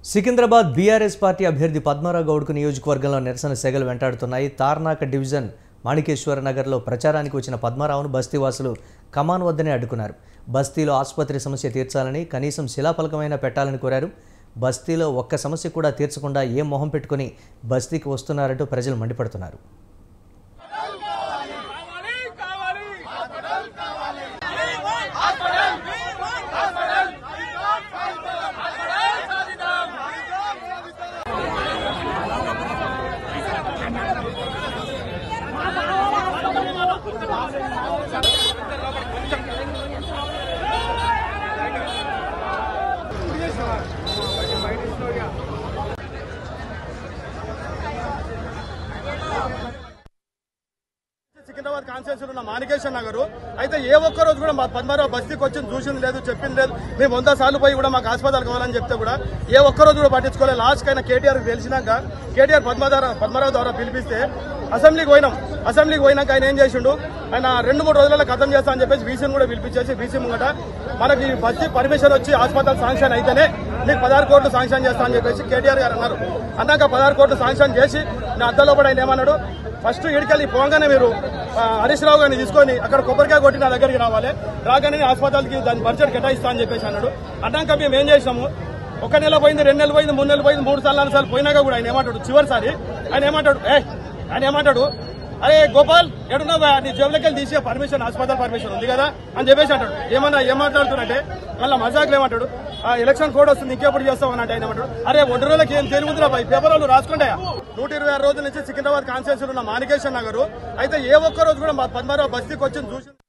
Secunderabad BRS party అభ్యర్థి పద్మారావు గౌడ్కు నియోజకవర్గంలో నిరసన సెగలు వెంటాడుతున్నాయి తార్నాక డివిజన్ మాణికేశ్వర నగర్లో ప్రచారానికి వచ్చిన పద్మారావును బస్తీవాసులు కమాన్ వద్దనే అడ్డుకున్నారు బస్తీలో ఆసుపత్రి సమస్య తీర్చాలని కనీసం శిలాఫలకమైనా పెట్టాలని కోరారు బస్తీలో ఒక్క సమస్య కూడా తీర్చకుండా ఏం మొహం పెట్టుకుని బస్తీకి వస్తున్నారంటూ ప్రజలు మండిపడుతున్నారు కావాలి కావాలి సికింద్రాబాద్ కాన్స్టిట్యూన్సీ ఉన్న మాణికేశ్వర నగర్ అయితే ఏ ఒక్క రోజు కూడా మా పద్మారావు బస్తీకి వచ్చి చూసింది లేదు చెప్పింది లేదు మేము వంద సార్లు పోయి కూడా మాకు హాస్పిటల్ కావాలని చెప్తే కూడా ఏ ఒక్క రోజు కూడా పట్టించుకోలేదు లాస్ట్ అయినా కేటీఆర్ తెలిసినాక కేటీఆర్ పద్మధార పద్మారావు ద్వారా పిలిపిస్తే అసెంబ్లీకి పోయినాం అసెంబ్లీకి పోయినాక ఆయన ఏం చేసిండు ఆయన రెండు మూడు రోజులలో ఖతం చేస్తా అని చెప్పేసి బీసీని కూడా పిలిపించేసి బీసీ ముంగట మనకి బస్తీ పర్మిషన్ వచ్చి హాస్పిటల్ శాంక్షన్ అయితేనే మీకు పదహారు కోట్లు శాంక్షన్ చేస్తా అని చెప్పేసి కేటీఆర్ గారు అన్నారు అన్నాక పదహారు కోట్లు శాంక్షన్ చేసి నా అద్దలో కూడా ఆయన ఏమన్నాడు ఫస్ట్ ఇడికెళ్ళి పోగానే మీరు ఆ, హరీష్ రావు గారిని తీసుకొని అక్కడ కొబ్బరికాయ కొట్టి నా దగ్గరికి రావాలి రాగానే హాస్పిటల్కి దాని బడ్జెట్ కేటాయిస్తా అని చెప్పేసి అన్నాడు అన్నాక మేము ఏం చేసినాము ఒక నెల పోయింది రెండు నెలలు పోయింది మూడు నెలలు పోయింది మూడు సార్లు నాలుగు సార్లు పోయినాక కూడా ఆయన ఏమంటాడు చివరిసారి ఆయన ఏమంటాడు ఏ ఆయన ఏమంటాడు అరే గోపాల్ ఎడున్నావా నీ జేబులకి వెళ్ళి తీసే పర్మిషన్ హాస్పిటల్ పర్మిషన్ ఉంది కదా అని చెప్పేసి అంటాడు ఏమన్నా ఏం మాట్లాడుతున్నట్టే మళ్ళీ మజాకులు ఏమంటాడు ఆ ఎలక్షన్ కోడ్ వస్తుంది ఇంకెప్పుడు చేస్తావు అంటే ఆయన ఏమంటాడు అరే ఒంటి రోజులకి ఏం తెలియదురా పై పేపర్ వాళ్ళు రాసుకుంటాయా నూట ఇరవై ఆరు రోజుల నుంచి సికింద్రాబాద్ కాన్స్టిట్యూన్సీ ఉన్న మాణికేశ్వర నగర్ అయితే ఏ ఒక్క రోజు కూడా మా పద్మారావు బస్తీకి వచ్చి చూసి